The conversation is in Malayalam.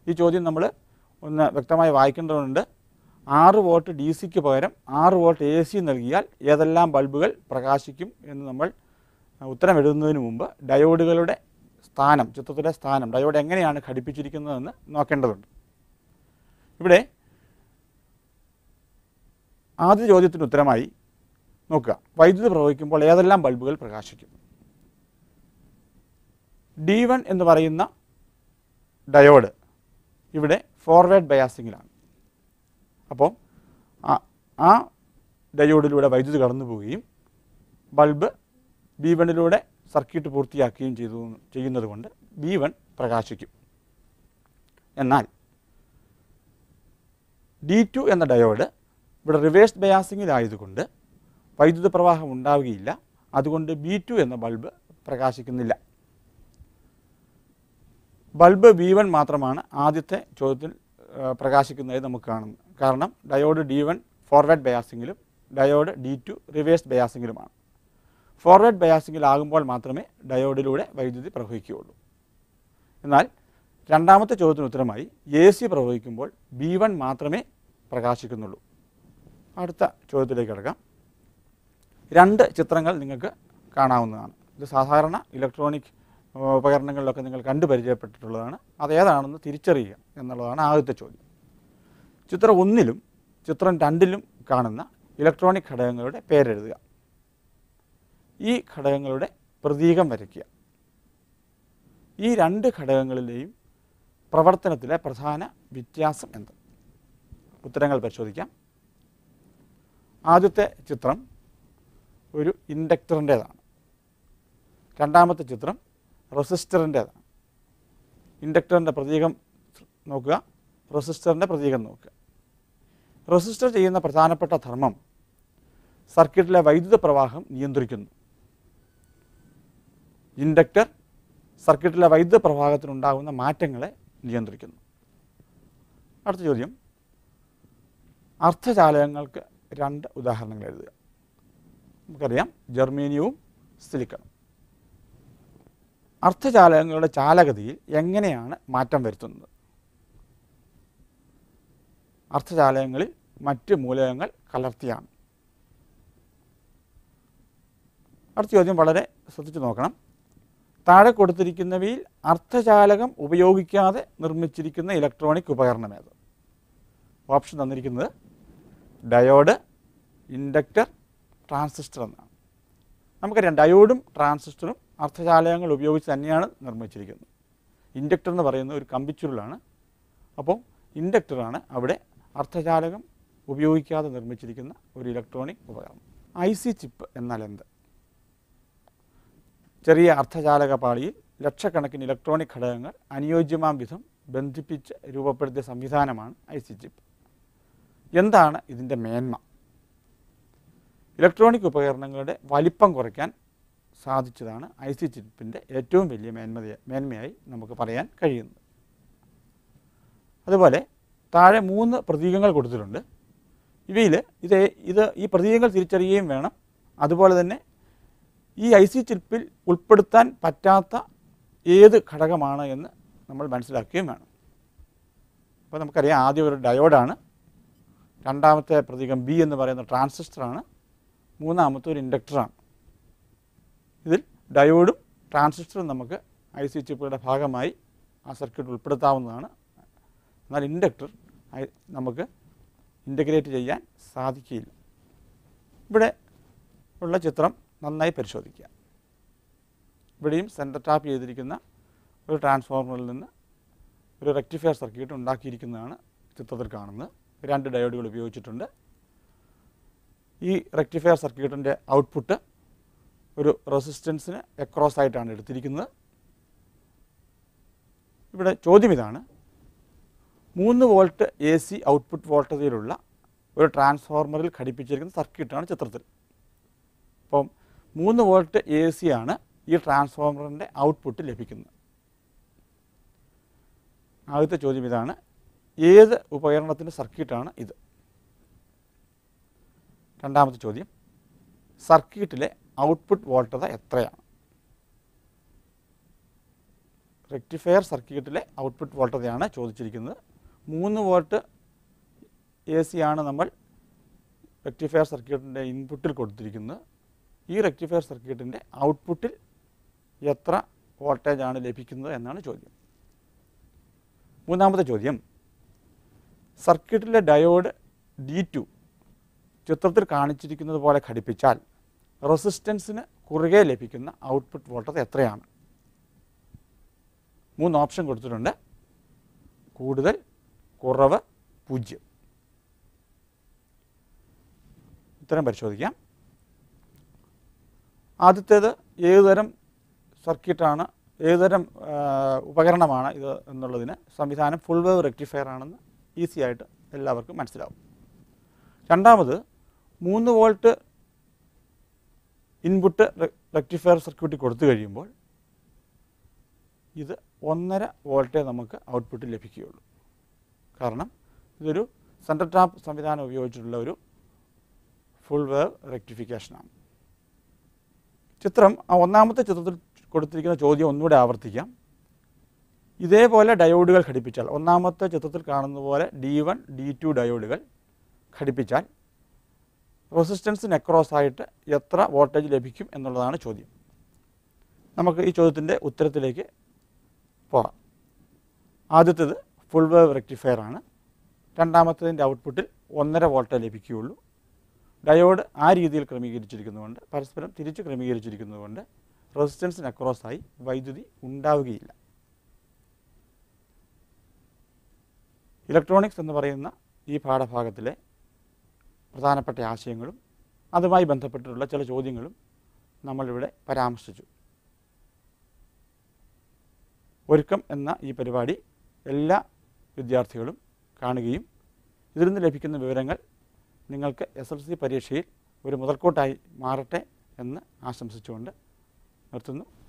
ഈ ചോദ്യം നമ്മൾ ഒന്ന് വ്യക്തമായി വായിക്കേണ്ടതുണ്ട് ആറ് വോൾട്ട് ഡി സിക്ക് പകരം ആറ് വോൾട്ട് എ സി നൽകിയാൽ ഏതെല്ലാം ബൾബുകൾ പ്രകാശിക്കും എന്ന് നമ്മൾ ഉത്തരം എഴുതുന്നതിന് മുമ്പ് ഡയോഡുകളുടെ സ്ഥാനം ചിത്രത്തിലെ സ്ഥാനം ഡയോഡ് എങ്ങനെയാണ് ഘടിപ്പിച്ചിരിക്കുന്നതെന്ന് നോക്കേണ്ടതുണ്ട് ഇവിടെ ആദ്യ ചോദ്യത്തിന് ഉത്തരമായി നോക്കുക വൈദ്യുതി പ്രവഹിക്കുമ്പോൾ ഏതെല്ലാം ബൾബുകൾ പ്രകാശിക്കും ഡി വൺ എന്ന് പറയുന്ന ഡയോഡ് ഇവിടെ ഫോർവേഡ് ബയാസിങ്ങിലാണ് അപ്പോൾ ആ- ആ ഡയോഡിലൂടെ വൈദ്യുതി കടന്നു പോവുകയും ബൾബ് ബി വണ്ണിലൂടെ സർക്യൂട്ട് പൂർത്തിയാക്കുകയും ചെയ്തു ചെയ്യുന്നത് കൊണ്ട് ബി വൺ പ്രകാശിക്കും എന്നാൽ ഡി ടു എന്ന ഡയോഡ് ഇവിടെ റിവേഴ്സ് ബയാസിങ്ങിലായതുകൊണ്ട് വൈദ്യുത പ്രവാഹം ഉണ്ടാവുകയില്ല അതുകൊണ്ട് ബി ടു എന്ന ബൾബ് പ്രകാശിക്കുന്നില്ല ബൾബ് ബി വൺ മാത്രമാണ് ആദ്യത്തെ ചോദ്യത്തിൽ ആ, പ്രകാശിക്കുന്നതായി നമുക്ക് കാണുന്നത് കാരണം ഡയോഡ് ഡി വൺ ഫോർവേഡ് ബയാസിങ്ങിലും ഡയോഡ് ഡി ടു റിവേഴ്സ് ബയാസിങ്ങിലുമാണ് ഫോർവേഡ് ബയാസിങ്ങിലാകുമ്പോൾ മാത്രമേ ഡയോഡിലൂടെ വൈദ്യുതി പ്രവഹിക്കുകയുള്ളൂ എന്നാൽ രണ്ടാമത്തെ ചോദ്യത്തിന് ഉത്തരമായി എ സി പ്രവഹിക്കുമ്പോൾ ബി വൺ മാത്രമേ പ്രകാശിക്കുന്നുള്ളൂ അടുത്ത ചോദ്യത്തിലേക്ക് കിടക്കാം രണ്ട് ചിത്രങ്ങൾ നിങ്ങൾക്ക് കാണാവുന്നതാണ് ഇത് സാധാരണ ഇലക്ട്രോണിക് ഏഹ്, ഉപകരണങ്ങളിലൊക്കെ നിങ്ങൾ കണ്ടു പരിചയപ്പെട്ടിട്ടുള്ളതാണ് അതേതാണെന്ന് തിരിച്ചറിയുക എന്നുള്ളതാണ് ആദ്യത്തെ ചോദ്യം ചിത്രം ഒന്നിലും ചിത്രം രണ്ടിലും കാണുന്ന ഇലക്ട്രോണിക് ഘടകങ്ങളുടെ പേരെഴുതുക ഈ ഘടകങ്ങളുടെ പ്രതീകം വരയ്ക്കുക ഈ രണ്ട് ഘടകങ്ങളിലെയും പ്രവർത്തനത്തിലെ പ്രധാന വ്യത്യാസം എന്ത് ഉത്തരങ്ങൾ പരിശോധിക്കാം ആദ്യത്തെ ചിത്രം ഒരു ഇൻഡക്ടറിൻ്റേതാണ് രണ്ടാമത്തെ ചിത്രം റെസിസ്റ്ററിൻ്റേതാണ് ഇൻഡക്ടറിൻ്റെ പ്രതീകം നോക്കുക റെസിസ്റ്ററിൻ്റെ പ്രതീകം നോക്കുക റെസിസ്റ്റർ ചെയ്യുന്ന പ്രധാനപ്പെട്ട ധർമ്മം സർക്യൂട്ടിലെ വൈദ്യുത പ്രവാഹം നിയന്ത്രിക്കുന്നു ഇൻഡക്ടർ സർക്യൂട്ടിലെ വൈദ്യുത പ്രവാഹത്തിനുണ്ടാകുന്ന മാറ്റങ്ങളെ നിയന്ത്രിക്കുന്നു അടുത്ത ചോദ്യം അർത്ഥചാലകങ്ങൾക്ക് രണ്ട് ഉദാഹരണങ്ങൾ എഴുതുക നമുക്കറിയാം ജർമേനിയവും സിലിക്കണും അർത്ഥചാലകങ്ങളുടെ ചാലകതയിൽ എങ്ങനെയാണ് മാറ്റം വരുത്തുന്നത് അർത്ഥചാലകങ്ങളിൽ മറ്റ് മൂലകങ്ങൾ കലർത്തിയാണ് അടുത്ത ചോദ്യം വളരെ ശ്രദ്ധിച്ചു നോക്കണം താഴെ കൊടുത്തിരിക്കുന്നവയിൽ അർത്ഥചാലകം ഉപയോഗിക്കാതെ നിർമ്മിച്ചിരിക്കുന്ന ഇലക്ട്രോണിക് ഉപകരണം ഏത് ഓപ്ഷൻ തന്നിരിക്കുന്നത് ഡയോഡ് ഇൻഡക്ടർ ട്രാൻസിസ്റ്റർ എന്നാണ് നമുക്കറിയാം ഡയോഡും ട്രാൻസിസ്റ്ററും അർത്ഥചാലകങ്ങൾ ഉപയോഗിച്ച് തന്നെയാണ് നിർമ്മിച്ചിരിക്കുന്നത് ഇൻഡക്ടർ എന്ന് പറയുന്ന ഒരു കമ്പിച്ചുരുളാണ് അപ്പോൾ ഇൻഡക്ടറാണ് അവിടെ അർത്ഥചാലകം ഉപയോഗിക്കാതെ നിർമ്മിച്ചിരിക്കുന്ന ഒരു ഇലക്ട്രോണിക് ഉപകരണം ഐ സി ചിപ്പ് എന്നാൽ എന്ത് ചെറിയ അർദ്ധചാലക പാളിയിൽ ലക്ഷക്കണക്കിന് ഇലക്ട്രോണിക് ഘടകങ്ങൾ അനുയോജ്യമാം വിധം ബന്ധിപ്പിച്ച് രൂപപ്പെടുത്തിയ സംവിധാനമാണ് ഐ സി ചിപ്പ് എന്താണ് ഇതിൻ്റെ മേന്മ ഇലക്ട്രോണിക് ഉപകരണങ്ങളുടെ വലിപ്പം കുറയ്ക്കാൻ സാധിച്ചതാണ് ഐ സി ചിപ്പിൻ്റെ ഏറ്റവും വലിയ മേന്മ മേന്മയായി നമുക്ക് പറയാൻ കഴിയുന്നത് അതുപോലെ താഴെ മൂന്ന് പ്രതീകങ്ങൾ കൊടുത്തിട്ടുണ്ട് ഇവയിൽ ഇത് ഇത് ഈ പ്രതീകങ്ങൾ തിരിച്ചറിയുകയും വേണം അതുപോലെ തന്നെ ഈ ഐ സി ചിപ്പിൽ ഉൾപ്പെടുത്താൻ പറ്റാത്ത ഏത് ഘടകമാണ് എന്ന് നമ്മൾ മനസ്സിലാക്കുകയും വേണം അപ്പോൾ നമുക്കറിയാം ആദ്യം ഒരു ഡയോഡാണ് രണ്ടാമത്തെ പ്രതീകം ബി എന്ന് പറയുന്ന ട്രാൻസിസ്റ്ററാണ് മൂന്നാമത്തെ ഒരു ഇൻഡക്ടറാണ് ഇതിൽ ഡയോഡും ട്രാൻസിസ്റ്ററും നമുക്ക് ഐ സി ചിപ്പുകളുടെ ഭാഗമായി ആ സർക്യൂട്ട് ഉൾപ്പെടുത്താവുന്നതാണ് എന്നാൽ ഇൻഡക്ടർ ഐ- നമുക്ക് ഇൻ്റഗ്രേറ്റ് ചെയ്യാൻ സാധിക്കില്ല ഇവിടെ ഉള്ള ചിത്രം നന്നായി പരിശോധിക്കുക ഇവിടെയും സെൻറ്റർ ടാപ്പ് ചെയ്തിരിക്കുന്ന ഒരു ട്രാൻസ്ഫോർമറിൽ നിന്ന് ഒരു റെക്ടിഫയർ സർക്യൂട്ട് ഉണ്ടാക്കിയിരിക്കുന്നതാണ് ചിത്രത്തിൽ കാണുന്നത് രണ്ട് ഡയോഡുകൾ ഉപയോഗിച്ചിട്ടുണ്ട് ഈ റെക്ടിഫയർ സർക്യൂട്ടിൻ്റെ ഔട്ട്പുട്ട് ഒരു റെസിസ്റ്റൻസിന് എക്രോസ് ആയിട്ടാണ് എടുത്തിരിക്കുന്നത് ഇവിടെ ചോദ്യം ഇതാണ് മൂന്ന് വോൾട്ട് എ സി ഔട്ട്പുട്ട് വോൾട്ടേജിലുള്ള ഒരു ട്രാൻസ്ഫോർമറിൽ ഘടിപ്പിച്ചിരിക്കുന്ന സർക്യൂട്ടാണ് ചിത്രത്തിൽ അപ്പം മൂന്ന് വോൾട്ട് എ സി ആണ് ഈ ട്രാൻസ്ഫോർമറിൻ്റെ ഔട്ട്പുട്ട് ലഭിക്കുന്നത് ആദ്യത്തെ ചോദ്യം ഇതാണ് ഏത് ഉപകരണത്തിൻ്റെ സർക്യൂട്ടാണ് ഇത് രണ്ടാമത്തെ ചോദ്യം സർക്യൂട്ടിലെ ഔട്ട്പുട്ട് വോൾട്ടത എത്രയാണ് റെക്ടിഫയർ സർക്യൂട്ടിലെ ഔട്ട്പുട്ട് വോൾട്ടേജാണ് ചോദിച്ചിരിക്കുന്നത് മൂന്ന് വോൾട്ട് എ സി ആണ് നമ്മൾ റെക്ടിഫയർ സർക്യൂട്ടിൻ്റെ ഇൻപുട്ടിൽ കൊടുത്തിരിക്കുന്നത് ഈ റെക്ടിഫയർ സർക്യൂട്ടിൻ്റെ ഔട്ട്പുട്ടിൽ എത്ര വോൾട്ടേജാണ് ലഭിക്കുന്നത് എന്നാണ് ചോദ്യം മൂന്നാമത്തെ ചോദ്യം സർക്യൂട്ടിലെ ഡയോഡ് ഡി ടു ചിത്രത്തിൽ കാണിച്ചിരിക്കുന്നത് പോലെ ഘടിപ്പിച്ചാൽ റെസിസ്റ്റൻസിന് കുറുകെ ലഭിക്കുന്ന ഔട്ട്പുട്ട് വോൾട്ടേജ് എത്രയാണ് മൂന്ന് ഓപ്ഷൻ കൊടുത്തിട്ടുണ്ട് കൂടുതൽ കുറവ് പൂജ്യം ഉത്തരം പരിശോധിക്കാം ആദ്യത്തേത് ഏതുതരം സർക്യൂട്ടാണ് ഏതുതരം ആ, ഉപകരണമാണ് ഇത് എന്നുള്ളതിന് സംവിധാനം ഫുൾ വേവ് റെക്ടിഫയർ ആണെന്ന് ഈസി ആയിട്ട് എല്ലാവർക്കും മനസ്സിലാവും രണ്ടാമത് മൂന്ന് വോൾട്ട് ഇൻപുട്ട് റെക്ടിഫയർ സർക്യൂട്ട് കൊടുത്തു കഴിയുമ്പോൾ ഇത് ഒന്നര വോൾട്ടേ നമുക്ക് ഔട്ട്പുട്ട് ലഭിക്കുകയുള്ളൂ കാരണം ഇതൊരു സെൻട്രൽ ടാപ്പ് സംവിധാനം ഉപയോഗിച്ചിട്ടുള്ള ഒരു ഫുൾ വേവ് റെക്ടിഫിക്കേഷനാണ് ചിത്രം ആ ഒന്നാമത്തെ ചിത്രത്തിൽ കൊടുത്തിരിക്കുന്ന ചോദ്യം ഒന്നുകൂടെ ആവർത്തിക്കാം ഇതേപോലെ ഡയോഡുകൾ ഘടിപ്പിച്ചാൽ ഒന്നാമത്തെ ചിത്രത്തിൽ കാണുന്ന പോലെ ഡി വൺ ഡി ടു ഡയോഡുകൾ ഘടിപ്പിച്ചാൽ റെസിസ്റ്റൻസ് നെക്രോസ് ആയിട്ട് എത്ര വോൾട്ടേജ് ലഭിക്കും എന്നുള്ളതാണ് ചോദ്യം നമുക്ക് ഈ ചോദ്യത്തിൻ്റെ ഉത്തരത്തിലേക്ക് പോകാം ആദ്യത്തേത് ഫുൾ വേവ് റെക്ടിഫയർ ആണ് രണ്ടാമത്തതിൻ്റെ ഔട്ട്പുട്ടിൽ ഒന്നര വോൾട്ടേ ലഭിക്കുകയുള്ളൂ ഡയോഡ് ആ രീതിയിൽ ക്രമീകരിച്ചിരിക്കുന്നതുകൊണ്ട് പരസ്പരം തിരിച്ച് ക്രമീകരിച്ചിരിക്കുന്നതുകൊണ്ട് റെസിസ്റ്റൻസിന് അക്രോസായി വൈദ്യുതി ഉണ്ടാവുകയില്ല ഇലക്ട്രോണിക്സ് എന്ന് പറയുന്ന ഈ പാഠഭാഗത്തിലെ പ്രധാനപ്പെട്ട ആശയങ്ങളും അതുമായി ബന്ധപ്പെട്ടിട്ടുള്ള ചില ചോദ്യങ്ങളും നമ്മളിവിടെ പരാമർശിച്ചു ഒരുക്കം എന്ന ഈ പരിപാടി എല്ലാ വിദ്യാർത്ഥികളും കാണുകയും ഇതിൽ നിന്ന് ലഭിക്കുന്ന വിവരങ്ങൾ നിങ്ങൾക്ക് എസ് എൽ സി പരീക്ഷയിൽ ഒരു മുതൽക്കൂട്ടായി മാറട്ടെ എന്ന് ആശംസിച്ചുകൊണ്ട് നിർത്തുന്നു